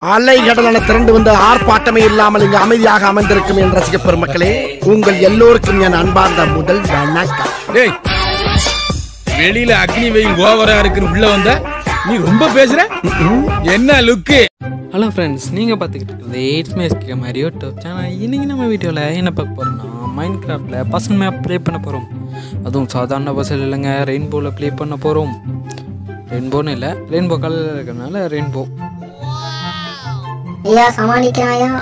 அலைகடலான திரண்டு வந்து ஆர்ப்பாட்டமே இல்லாமல் இங்கு அமைதியாக அமர்ந்திருக்கும் என் ரசிக பெருமக்களே உங்கள் எல்லோருக்கும் என் அன்பார்ந்த முதல் வணக்கம் டேய் வெளியில அக்னி வெயில் ஓவரா இருக்குன்னு உள்ள வந்த நீ ரொம்ப பேசுற என்ன லுக்கு ஹலோ ஃப்ரெண்ட்ஸ் நீங்கள் பார்த்துக்கிட்டு இருக்கிறது எயிட்ஸ் மேஸ்க்கு மாதிரி யூடியூப் சேனல் இன்றைக்கி நம்ம வீடியோவில் என்ன பார்க்க போகிறோம்னா மைண்ட் கிராஃப்டில் பசங்க மேப் ப்ளே பண்ண போகிறோம் அதுவும் சாதாரண பஸ்ஸில் இல்லைங்க ரெயின்போவில் ப்ளே பண்ண போகிறோம் ரெயின்போன்னு இல்லை ரெயின்போ கலரில் இருக்கிறதுனால ரெயின்போ ஐயா சமாளிக்கிறாயா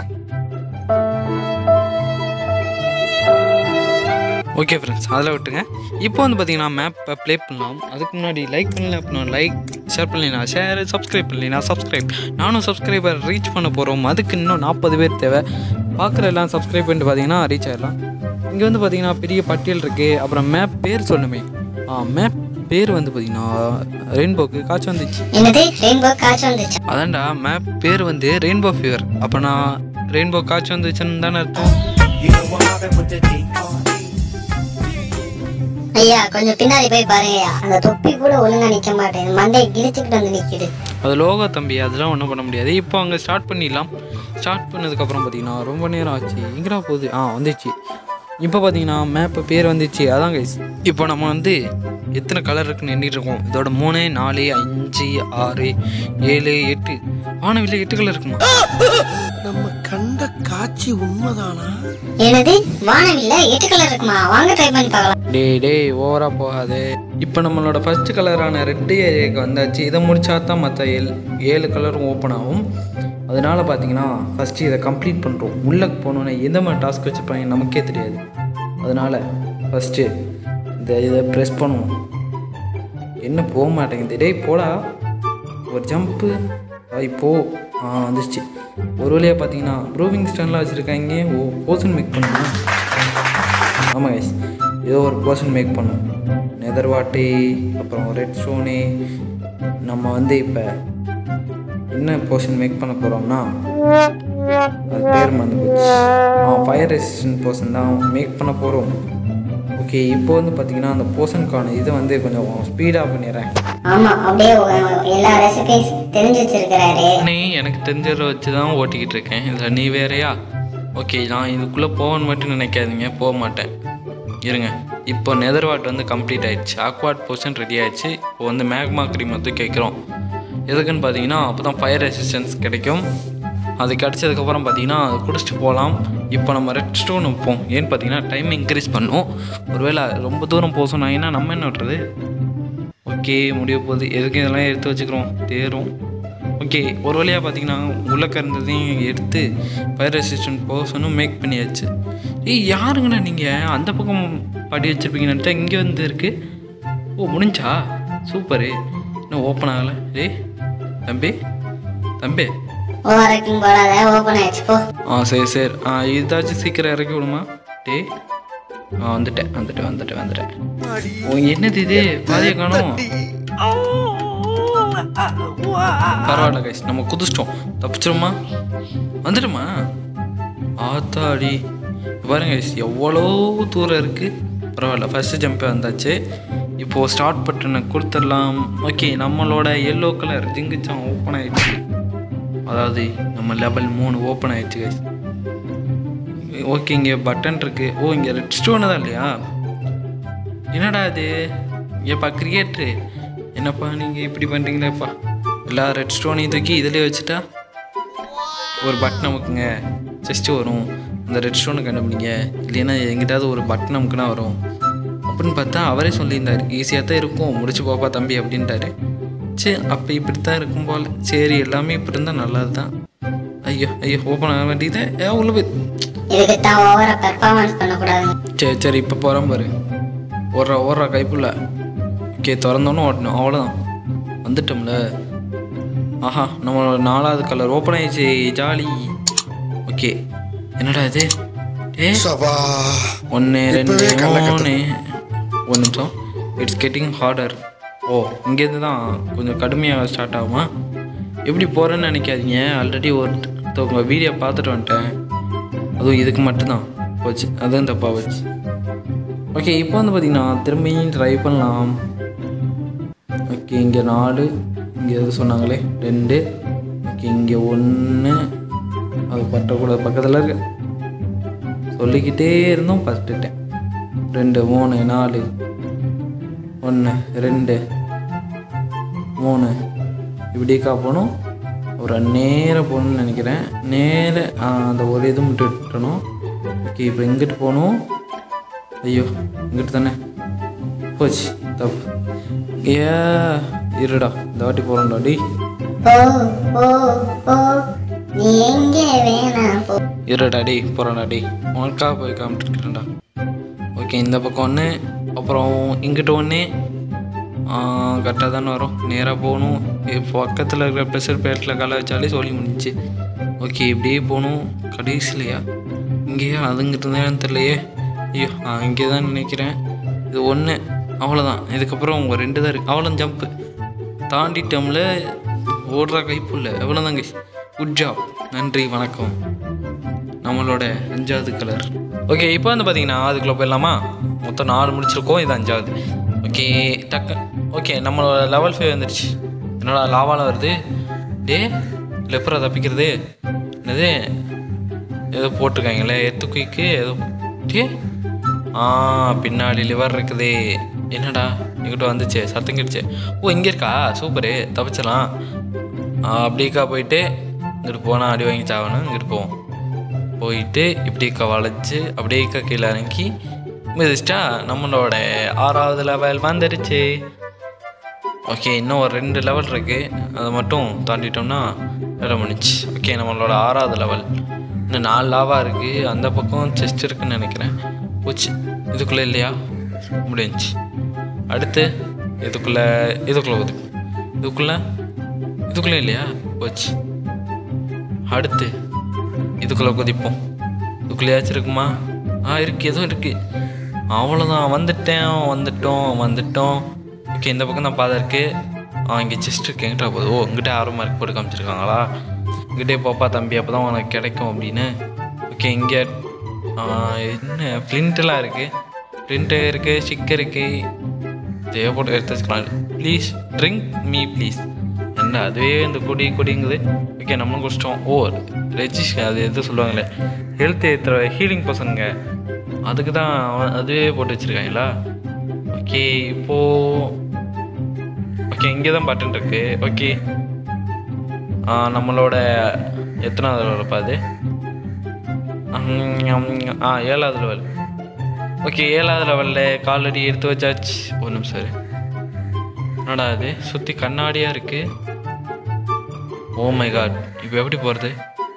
ஓகே ஃப்ரெண்ட்ஸ் அதில் விட்டுங்க இப்போ வந்து பார்த்தீங்கன்னா மேப்பை ப்ளே பண்ணலாம் அதுக்கு முன்னாடி லைக் பண்ணல அப்படின்னா லைக் ஷேர் பண்ணலைனா ஷேர் சப்ஸ்கிரைப் பண்ணலைனா சப்ஸ்கிரைப் நானும் சப்ஸ்கிரைபர் ரீச் பண்ண போகிறோம் அதுக்கு இன்னும் நாற்பது பேர் தேவை பார்க்குற எல்லாம் சப்ஸ்கிரைப் பண்ணிட்டு பார்த்தீங்கன்னா ரீச் ஆயிடலாம் இங்கே வந்து பார்த்தீங்கன்னா பெரிய பட்டியல் இருக்குது அப்புறம் மேப் பேர் சொல்லுமே ஆ மேப் பேர் வந்து பார்த்தீங்கன்னா ரெயின்போக்கு காய்ச்சி வந்துச்சு என்னது ரெயின்போ காய்ச்சி வந்துச்சு அதான்டா மேப் பேர் வந்து ரெயின்போ ஃபியூர் அப்போ நான் ரெயின்போ காய்ச்சி வந்துச்சுன்னு தானே அர்த்தம் ஐயா கொஞ்சம் பின்னாடி போய் பாருங்கய்யா அந்த தொப்பி கூட ஒழுங்கா நிக்க மாட்டேன் மண்டை கிழிச்சுக்கிட்டு வந்து நிக்குது அது லோகோ தம்பி அதெல்லாம் ஒன்றும் பண்ண முடியாது இப்போ அங்கே ஸ்டார்ட் பண்ணிடலாம் ஸ்டார்ட் பண்ணதுக்கப்புறம் பார்த்தீங்கன்னா ரொம்ப நேரம் ஆச்சு எங்கடா போகுது ஆ வந்துச்சு இப்போ பார்த்தீங்கன்னா மேப்பு பேர் வந்துச்சு அதான் கைஸ் இப்போ நம்ம வந்து எத்தனை கலர் இருக்குன்னு எண்ணிட்டு இருக்கோம் இதோட மூணு நாலு அஞ்சு ஆறு ஏழு எட்டு வானவில்லை எட்டு கலர் இருக்குமா நம்ம கண்ட காட்சி உண்மைதானா என்னது வானவில்ல எட்டு கலர் இருக்குமா வாங்க ட்ரை பண்ணி பார்க்கலாம் டேய் டேய் ஓவராக போகாது இப்போ நம்மளோட ஃபர்ஸ்ட் கலரான ரெட்டு ஏரியாவுக்கு வந்தாச்சு இதை முடிச்சா தான் மற்ற ஏழு ஏழு கலரும் ஓப்பன் ஆகும் அதனால பார்த்தீங்கன்னா ஃபஸ்ட்டு இதை கம்ப்ளீட் பண்ணுறோம் உள்ளே போனோன்னே எந்த மாதிரி டாஸ்க் வச்சுருப்பாங்க நமக்கே தெரியாது அதனால் ஃபஸ்ட்டு இந்த இதை ப்ரெஸ் பண்ணுவோம் என்ன போக மாட்டேங்குது டேய் போடா ஒரு ஜம்ப்பு இப்போ ஆ வந்துருச்சு ஒரு வழியாக பார்த்தீங்கன்னா ப்ரூவிங் ஸ்டாண்ட்லாம் வச்சுருக்காங்க ஓ போர்ஷன் மேக் பண்ணுமா ஆமாம் கைஸ் ஏதோ ஒரு போர்ஷன் மேக் பண்ணும் நெதர் வாட்டி அப்புறம் ரெட் ஸ்டோனு நம்ம வந்து இப்போ என்ன போர்ஷன் மேக் பண்ண போகிறோம்னா அது பேர் மறந்து போச்சு ஆ ஃபயர் ரெசிஸ்டன்ட் போர்ஷன் தான் மேக் பண்ண போகிறோம் ஓகே இப்போ வந்து பார்த்தீங்கன்னா அந்த போர்ஷனுக்கான இதை வந்து கொஞ்சம் ஸ்பீடாக பண்ணிடுறேன் ஆமா அப்படியே ஒ- எல்லா ரெசிபிஸ் தெரிஞ்சு வச்சிருக்கிறாரு நீ எனக்கு தெரிஞ்சதை வச்சு தான் ஓட்டிக்கிட்டு இருக்கேன் இதில் நீ வேறையா ஓகே நான் இதுக்குள்ளே போவேன்னு மட்டும் நினைக்காதீங்க போக மாட்டேன் இருங்க இப்போ நெதர்வாட் வந்து கம்ப்ளீட் ஆயிடுச்சு ஆக்வாட் போர்ஷன் ரெடி ஆயிடுச்சு இப்போ வந்து மேக்மா க்ரீம் வந்து கேட்குறோம் எதுக்குன்னு பார்த்தீங்கன்னா அப்போ தான் ஃபயர் ரெசிஸ்டன்ஸ் கிடைக்கும் அது கிடச்சதுக்கப்புறம் பார்த்தீங்கன்னா அதை குடிச்சிட்டு போகலாம் இப்போ நம்ம ரெட் ஸ்டோன் வைப்போம் ஏன்னு பார்த்தீங்கன்னா டைம் இன்க்ரீஸ் பண்ணும் ஒருவேளை ரொம்ப தூரம் போக சொன்னாங்கன்னா நம்ம என்ன விட்டுறது ஓகே முடிய போகுது எதுக்கு இதெல்லாம் எடுத்து வச்சுக்கிறோம் தேரும் ஓகே ஒரு வழியாக பார்த்தீங்கன்னா உள்ளக்க இருந்ததையும் எடுத்து ஃபயர் ரெசிஸ்டன்ட் போர்ஷனும் மேக் பண்ணியாச்சு ஏய் யாருங்கண்ணா நீங்கள் அந்த பக்கம் பாடி வச்சுருப்பீங்கன்னு இங்கே வந்து இருக்கு ஓ முடிஞ்சா சூப்பரு இன்னும் ஓப்பன் ஆகலை ஏய் தம்பி தம்பி ஓவர் ஆக்டிங் போடாத ஓபன் ஆயிடுச்சு போ ஆ சரி சரி ஆ இதாச்சும் சீக்கிரம் இறக்கி விடுமா டேய் ஆ வந்துட்டேன் வந்துட்டேன் வந்துட்டேன் வந்துட்டேன் ஓ என்னது இது பாதியை காணும் பரவாயில்ல கைஸ் நம்ம குதிச்சிட்டோம் தப்பிச்சிருமா வந்துடுமா ஆத்தாடி இப்ப பாருங்க கைஸ் எவ்வளோ தூரம் இருக்குது பரவாயில்ல ஃபஸ்ட்டு ஜம்பே வந்தாச்சு இப்போது ஸ்டார்ட் பட்டனை கொடுத்துடலாம் ஓகே நம்மளோட எல்லோ கலர் ஜிங்குச்சான் ஓப்பன் ஆயிடுச்சு அதாவது நம்ம லெவல் மூணு ஓப்பன் ஆயிடுச்சு கைஸ் ஓகே இங்கே பட்டன் இருக்கு ஓ இங்கே ரெட் ஸ்டோனு தான் இல்லையா என்னடா இது ஏப்பா கிரியேட்ரு என்னப்பா நீங்கள் இப்படி பண்ணுறீங்களேப்பா எல்லா ரெட் ஸ்டோனையும் தூக்கி இதிலே வச்சுட்டா ஒரு பட்டன் அமுக்குங்க செஸ்ட்டு வரும் அந்த ரெட் ஸ்டோனை கண்டுபிடிங்க இல்லைன்னா எங்கிட்டாவது ஒரு பட்டன் அமுக்குனா வரும் அப்படின்னு பார்த்தா அவரே சொல்லியிருந்தார் ஈஸியாக தான் இருக்கும் முடிச்சு போப்பா தம்பி அப்படின்ட்டாரு சரி அப்போ இப்படி தான் இருக்கும் போல் சரி எல்லாமே இப்படி இருந்தால் நல்லது தான் ஐயோ ஐயோ ஓப்பன் ஆக வேண்டியது ஏன் உள்ள போய் இதுக்கு தான் ஓவரா பெர்ஃபார்மன்ஸ் பண்ணக்கூடாது சரி சரி இப்போ போகிறோம் பாரு ஓடுறா ஓடுறா கைப்புள்ள ஓகே திறந்தோன்னு ஓட்டணும் அவ்வளோதான் வந்துட்டோம்ல ஆஹா நம்மளோட நாலாவது கலர் ஓப்பன் ஆயிடுச்சு ஜாலி ஓகே என்னடா இது ஏ ஒன்று ரெண்டு மூணு ஒரு நிமிஷம் இட்ஸ் கெட்டிங் ஹார்டர் ஓ இங்கேருந்து தான் கொஞ்சம் கடுமையாக ஸ்டார்ட் ஆகுமா எப்படி போகிறேன்னு நினைக்காதீங்க ஆல்ரெடி ஒருத்தவங்க வீடியோ பார்த்துட்டு வந்துட்டேன் அதுவும் இதுக்கு மட்டும்தான் போச்சு அதுவும் தப்பாக போச்சு ஓகே இப்போ வந்து பார்த்தீங்கன்னா திரும்பியும் ட்ரை பண்ணலாம் ஓகே இங்கே நாலு இங்கே எது சொன்னாங்களே ரெண்டு ஓகே இங்கே ஒன்று அது பட்டக்கூட பக்கத்தில் இருக்கு சொல்லிக்கிட்டே இருந்தோம் பட்டுட்டேன் ரெண்டு மூணு நாலு ஒன்று ரெண்டு மூணு இப்படிக்கா போகணும் ஒரு நேராக போகணும்னு நினைக்கிறேன் நேர அந்த ஒரு இது மட்டும் விட்டணும் ஓகே இப்போ எங்கிட்டு போகணும் ஐயோ இங்கிட்டு தானே போச்சு தப்பு ஏ இருடா இந்த வாட்டி போகிறோம்டா டி போ போ போ நீ எங்கே வேணா போ இருடா டி போகிறோம்டா டி உனக்காக போய் காமிட்டுருக்கேன்டா ஓகே இந்த பக்கம் ஒன்று அப்புறம் இங்கிட்ட ஒன்று கரெக்டாக தானே வரும் நேராக போகணும் இப்போ பக்கத்தில் இருக்கிற ப்ரெஷர் பேட்டில் காலை வச்சாலே சொல்லி முடிஞ்சிச்சு ஓகே இப்படியே போகணும் கடைசிலையா இங்கேயா அதுங்கிட்ட இருந்தாலும் தெரியலையே ஐயோ ஆ இங்கே தான் நினைக்கிறேன் இது ஒன்று அவ்வளோதான் இதுக்கப்புறம் உங்க ரெண்டு தான் இருக்குது அவ்வளோ ஜம்ப்பு தாண்டிட்டோம்ல ஓடுற கைப்புள்ள எவ்வளோதான் கைஸ் குட் ஜாப் நன்றி வணக்கம் நம்மளோட அஞ்சாவது கலர் ஓகே இப்போ வந்து பார்த்தீங்கன்னா அதுக்குள்ளே போயிடலாமா மொத்தம் நாலு முடிச்சிருக்கோம் இது அஞ்சாவது ஓகே டக்கு ஓகே நம்மளோட லெவல் ஃபைவ் வந்துடுச்சு என்னடா லாவால வருது டே லெப்பரை தப்பிக்கிறது என்னது ஏதோ போட்டிருக்காங்களே எத்து குயிக்கு ஏதோ டே ஆ பின்னாடி லிவர் இருக்குதே என்னடா எங்கிட்ட வந்துச்சு சத்தம் கிடுச்சு ஓ இங்கே இருக்கா சூப்பரு தப்பிச்சிடலாம் ஆ, அப்படிக்கா போயிட்டு இங்கிட்டு போனால் அடி வாங்கி சாவணும் இங்கிட்டு போவோம் போயிட்டு இப்படிக்கா வளைச்சு அப்படியேக்கா கீழே இறங்கி மிதிச்சிட்டா நம்மளோட ஆறாவது லெவல் வந்துடுச்சு ஓகே இன்னும் ஒரு ரெண்டு லெவல் இருக்குது அதை மட்டும் தாண்டிட்டோம்னா வேலை முடிச்சு ஓகே நம்மளோட ஆறாவது லெவல் இன்னும் நாலு லாவா இருக்குது அந்த பக்கம் செஸ்ட் இருக்குன்னு நினைக்கிறேன் போச்சு இதுக்குள்ளே இல்லையா முடிஞ்சுச்சு அடுத்து இதுக்குள்ளே இதுக்குள்ளே ஒதுக்கு இதுக்குள்ளே இதுக்குள்ளே இல்லையா போச்சு அடுத்து இதுக்குள்ளே குதிப்போம் இதுக்குள்ளேயாச்சும் இருக்குமா ஆ இருக்கு எதுவும் இருக்கு அவ்வளோதான் வந்துட்டேன் வந்துட்டோம் வந்துட்டோம் ஓகே இந்த பக்கம் தான் பாதை இருக்கு ஆ இங்கே செஸ்ட் இருக்கு எங்கிட்ட போகுது ஓ இங்கிட்ட ஆறு மார்க் போட்டு காமிச்சிருக்காங்களா இங்கிட்டே போப்பா தம்பி அப்போ தான் உனக்கு கிடைக்கும் அப்படின்னு ஓகே இங்கே ஆ, என்ன ஃப்ளிண்ட்டெல்லாம் இருக்குது ஃப்ளிண்ட்டு இருக்குது ஸ்டிக்கர் இருக்குது தேவைப்பட்டு எடுத்து வச்சுக்கலாம் ப்ளீஸ் ட்ரிங்க் மீ ப்ளீஸ் என்ன அதுவே இந்த கொடி கொடிங்குது ஓகே நம்மளும் குடிச்சிட்டோம் ஓ ரெஜிஸ் அது எது சொல்லுவாங்களே ஹெல்த் ஏற்றுற ஹீலிங் பர்சனுங்க அதுக்கு தான் அவன் அதுவே போட்டு வச்சுருக்காங்களா ஓகே இப்போது ஓகே இங்கே தான் பட்டன் இருக்கு ஓகே ஆ, நம்மளோட எத்தனாவது லெவல் அது ஹம், ஆ ஏழாவது லெவல் ஓகே ஏழாவது லெவலில் காலடி எடுத்து வச்சாச்சு ஒரு நிமிஷம் இரு. என்னடா அது சுற்றி கண்ணாடியாக இருக்கு ஓ மை காட் இப்போ எப்படி போகிறது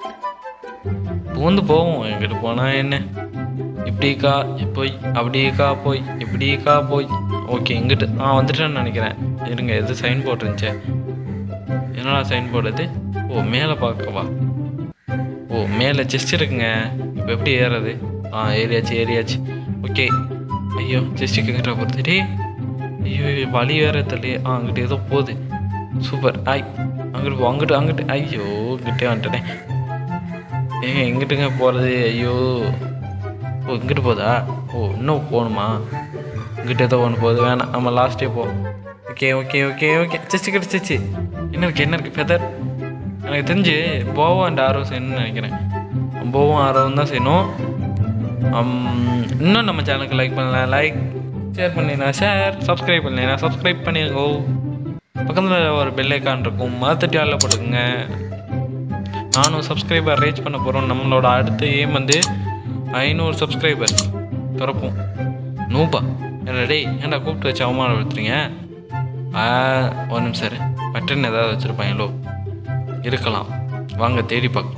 பூந்து போவோம் எங்கிட்ட போனால் என்ன இப்படிக்கா போய் அப்படிக்கா போய் இப்படிக்கா போய் ஓகே இங்கிட்டு ஆ வந்துட்டேன்னு நினைக்கிறேன் இருங்க எது சைன் போர்டு இருந்துச்சே என்னடா சைன் போர்டு அது ஓ மேலே பார்க்கவா ஓ மேலே செஸ்ட் இருக்குங்க இப்போ எப்படி ஏறது ஆ ஏறியாச்சு ஏறியாச்சு ஓகே ஐயோ செஸ்ட்டுக்கு எங்கிட்ட போகிறது டே ஐயோ வழி வேற தெரியல ஆ அங்கிட்ட ஏதோ போகுது சூப்பர் ஐ அங்கிட்டு போ அங்கிட்டு அங்கிட்டு ஐயோ இங்கிட்டே வந்துட்டேன் ஏங்க எங்கிட்டுங்க போகிறது ஐயோ ஓ இங்கிட்டு போதா ஓ இன்னும் போகணுமா இங்கிட்ட ஏதோ ஒன்று போகுது வேணாம் நம்ம லாஸ்ட்டே போ okay okay okay okay chest கிடச்சிச்சு என்ன இருக்கு என்ன இருக்குது ஃபெதர் எனக்கு தெரிஞ்சு போவும் அண்ட் ஆர்வம் செய்யணும்னு நினைக்கிறேன் போவும் ஆர்வம் தான் செய்யணும் உம், இன்னும் நம்ம சேனலுக்கு லைக் பண்ணலாம் லைக் ஷேர் பண்ணினா ஷேர் சப்ஸ்கிரைப் பண்ணலைனா சப்ஸ்கிரைப் பண்ணிருங்கோ பக்கத்தில் ஒரு பெல் ஐக்கான் இருக்கும் மரத்தட்டி ஆளில் போட்டுக்கோங்க நானும் சப்ஸ்கிரைபர் ரீச் பண்ண போகிறோம் நம்மளோட அடுத்த எய்ம் வந்து ஐநூறு சப்ஸ்கிரைபர் திறப்போம் நூபா என்ன டேய் ஏன்டா கூப்பிட்டு வச்சு அவமானப்படுத்துறீங்க ஆ, ஒரு நிமிஷம் இரு. பட்டன் ஏதாவது வச்சுருப்பாங்களோ இருக்கலாம் வாங்க தேடி பார்க்கலாம்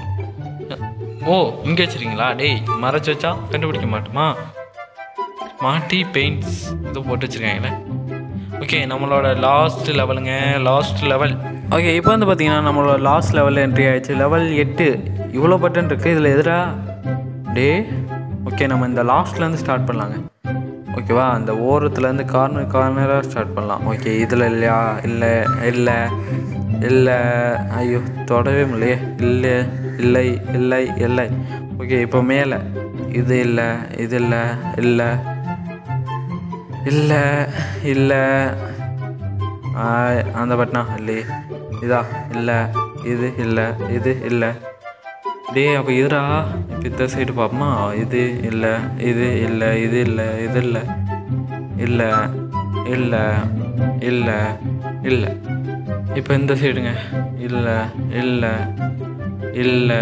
ஓ இங்கே வச்சிருக்கீங்களா டேய் மறைச்சு வச்சா கண்டுபிடிக்க மாட்டோமா மாட்டி பெயிண்ட்ஸ் இது போட்டு வச்சுருக்காங்களே ஓகே நம்மளோட லாஸ்ட் லெவலுங்க லாஸ்ட் லெவல் ஓகே இப்போ வந்து பார்த்தீங்கன்னா நம்மளோட லாஸ்ட் லெவல் என்ட்ரி ஆயிடுச்சு லெவல் எட்டு இவ்வளோ பட்டன் இருக்குது இதில் எதிரா டே ஓகே நம்ம இந்த லாஸ்ட்லேருந்து ஸ்டார்ட் பண்ணலாங்க ஓகேவா அந்த ஓரத்துலேருந்து கார்னர் கார்னராக ஸ்டார்ட் பண்ணலாம் ஓகே இதில் இல்லையா இல்லை இல்லை இல்லை ஐயோ தொடவே முடியலையே இல்லை இல்லை இல்லை இல்லை ஓகே இப்போ மேலே இது இல்லை இது இல்லை இல்லை இல்லை இல்லை ஆ, அந்த பட்டனா இல்லையே இதா இல்லை இது இல்லை இது இல்லை டேய் அப்போ இதுடா இப்போ இந்த சைடு பார்ப்போமா இது இல்லை இது இல்லை இது இல்லை இது இல்லை இல்லை இல்லை இல்லை இல்லை இப்போ இந்த சைடுங்க இல்லை இல்லை இல்லை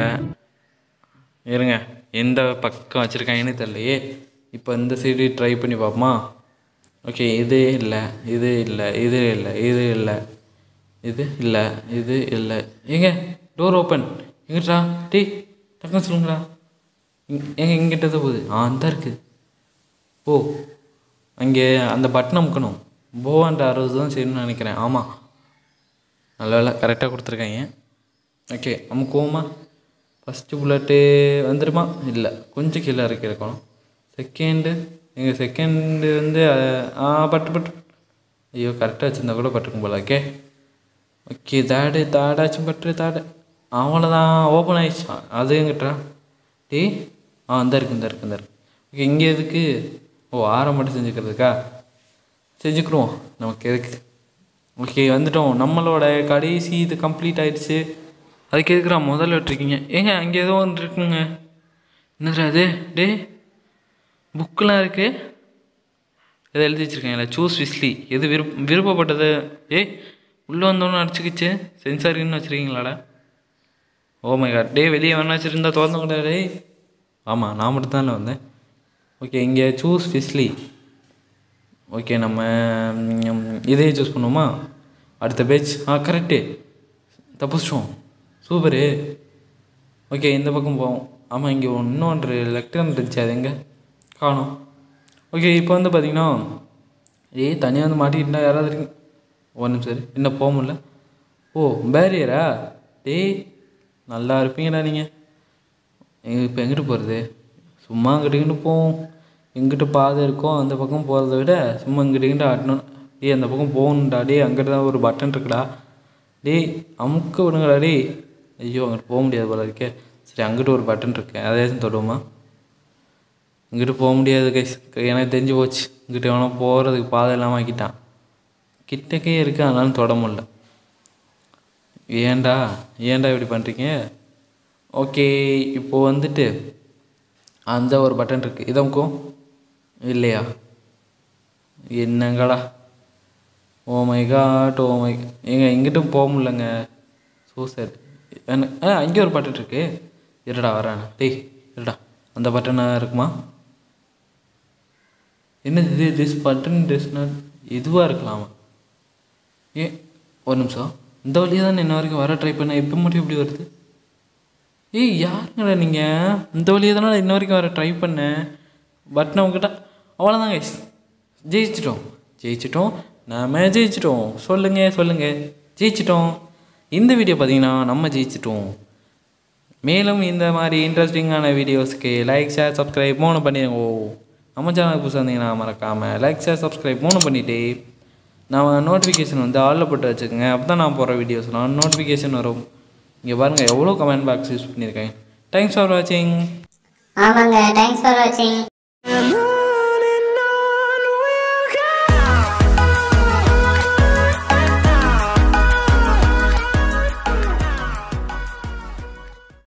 இருங்க எந்த பக்கம் வச்சுருக்காங்கன்னு தெரியலையே இப்போ இந்த சைடு ட்ரை பண்ணி பார்ப்போமா ஓகே இது இல்லை இது இல்லை இது இல்லை இது இல்லை இது இல்லை இது இல்லை ஏங்க டோர் ஓப்பன் எங்கிட்டா டேய் டக்குன்னு சொல்லுங்கடா இங்க- ஏங்க இங்கிட்ட தான் போகுது ஆ அந்த இருக்குது ஓ அங்கே அந்த பட்டன் அமுக்கணும் போவான்ற அறுபது தான் செய்யணும்னு நினைக்கிறேன் ஆமாம் நல்ல வேலை கரெக்டாக கொடுத்துருக்காங்க ஓகே அமுக்குவோமா ஃபஸ்ட்டு புல்லட்டு வந்துடுமா இல்லை கொஞ்சம் கீழே இறக்கி இருக்கணும் செகண்டு எங்கள் செகண்டு வந்து அஹ், ஆ பட்டு பட்டு ஐயோ கரெக்டாக வச்சுருந்தா கூட பட்டுக்கும் போல ஓகே ஓகே தாடு தாடாச்சும் பட்டு தாடு அவ்வளோதான் ஓப்பன் ஆயிடுச்சு அது எங்கிட்டா டேய் ஆ இந்த இருக்கு இந்த இருக்கு இந்த இருக்கு ஓகே இங்கே எதுக்கு ஓ ஆரம் மட்டும் செஞ்சுக்கிறதுக்கா செஞ்சுக்கிருவோம் நமக்கு எதுக்கு ஓகே வந்துட்டோம் நம்மளோட கடைசி இது கம்ப்ளீட் ஆயிடுச்சு அதுக்கு எதுக்குறா முதல்ல விட்டுருக்கீங்க ஏங்க அங்கே ஏதோ ஒன்று இருக்குங்க என்னதுடா அது டே புக்கெலாம் இருக்கு இதை எழுதி வச்சுருக்கீங்களா சூஸ் விஸ்லி எது விருப்ப விருப்பப்பட்டது ஏய் உள்ளே வந்தோன்னு அடிச்சுக்கிச்சு சென்சாரின்னு வச்சுருக்கீங்களாடா ஓ மை காட் டே வெளியே வேணா வச்சுருந்தா திறந்து கூட டேய் ஆமாம் நான் மட்டும் தானே வந்தேன் ஓகே இங்கே சூஸ் ஃபிஸ்லி ஓகே நம்ம ம், இதையே சூஸ் பண்ணுவோமா அடுத்த பேஜ் ஆ கரெக்டு தப்பிச்சிட்டோம் சூப்பரு ஓகே இந்த பக்கம் போவோம் ஆமாம் இங்கே இன்னொன்று லெக்டர் இருந்துச்சு அது எங்கே காணோம் ஓகே இப்போ வந்து பார்த்தீங்கன்னா ஏய் தனியாக வந்து மாட்டிக்கிட்டா யாராவது இருக்கு ஒரு நிமிஷம் சரி என்ன போக முடியல ஓ பேரியரா டேய் நல்லா இருப்பீங்கடா நீங்கள் இப்போ எங்கிட்டு போகிறது சும்மா அங்கிட்டு இங்கிட்டு போவோம் எங்கிட்ட பாதை இருக்கோ அந்த பக்கம் போகிறத விட சும்மா இங்கிட்டு இங்கிட்டு ஆட்டணும் டேய் அந்த பக்கம் போகணும்டா டேய் அங்கிட்டு தான் ஒரு பட்டன் இருக்குடா டேய் அமுக்க விடுங்கடா டேய் ஐயோ அங்கிட்டு போக முடியாது போல இருக்கே சரி அங்கிட்டு ஒரு பட்டன் இருக்கு அதையாச்சும் தொடுவோமா இங்கிட்டு போக முடியாது கைஸ் எனக்கு தெரிஞ்சு போச்சு இங்கிட்ட எவனோ போகிறதுக்கு பாதை இல்லாமல் ஆக்கிட்டான் கிட்டக்கே இருக்கு அதனால தொட முடியல ஏன்டா ஏன்டா இப்படி பண்ணுறீங்க ஓகே இப்போ வந்துட்டு அந்த ஒரு பட்டன் இருக்குது இதமுக்கும் இல்லையா என்னங்கடா oh my god oh my ஏங்க எங்கிட்டும் போக முடியலங்க சூசைட் என்ன ஆ அங்கே ஒரு பட்டன் இருக்கு இருடா வரேன் டேய் இருடா அந்த பட்டனா இருக்குமா என்னது இது திஸ் பட்டன் திஸ் நாட் இதுவாக இருக்கலாமா ஏ ஒரு நிமிஷம் இந்த வழியாக தான் இன்ன வரைக்கும் வர ட்ரை பண்ணேன் இப்போ மட்டும் எப்படி வருது ஏய் யாருங்கடா நீங்கள் இந்த வழியாக தானே இன்ன வரைக்கும் வர ட்ரை பண்ணேன் பட் நான் உங்ககிட்ட அவ்வளோதான் கைஸ் ஜெயிச்சிட்டோம் ஜெயிச்சிட்டோம் நாம ஜெயிச்சிட்டோம் சொல்லுங்க சொல்லுங்க ஜெயிச்சிட்டோம் இந்த வீடியோ பார்த்தீங்கன்னா நம்ம ஜெயிச்சிட்டோம் மேலும் இந்த மாதிரி இன்ட்ரெஸ்டிங்கான வீடியோஸ்க்கு லைக் ஷேர் சப்ஸ்கிரைப் மூணு பண்ணிடுங்க நம்ம சேனலுக்கு புதுசாக இருந்தீங்கன்னா மறக்காமல் லைக் ஷேர் சப்ஸ்கிரைப் மூணு பண்ணிவிட்டு நான் நோட்டிஃபிகேஷன் வந்து ஆளில் போட்டு வச்சுக்கோங்க அப்போ தான் நான் போடுற வீடியோஸ்லாம் நோட்டிஃபிகேஷன் வரும் இங்கே பாருங்கள் எவ்வளோ கமெண்ட் பாக்ஸ் யூஸ் பண்ணியிருக்கேன் தேங்க்ஸ் ஃபார் வாட்சிங் ஆமாங்க தேங்க்ஸ் ஃபார் வாட்சிங்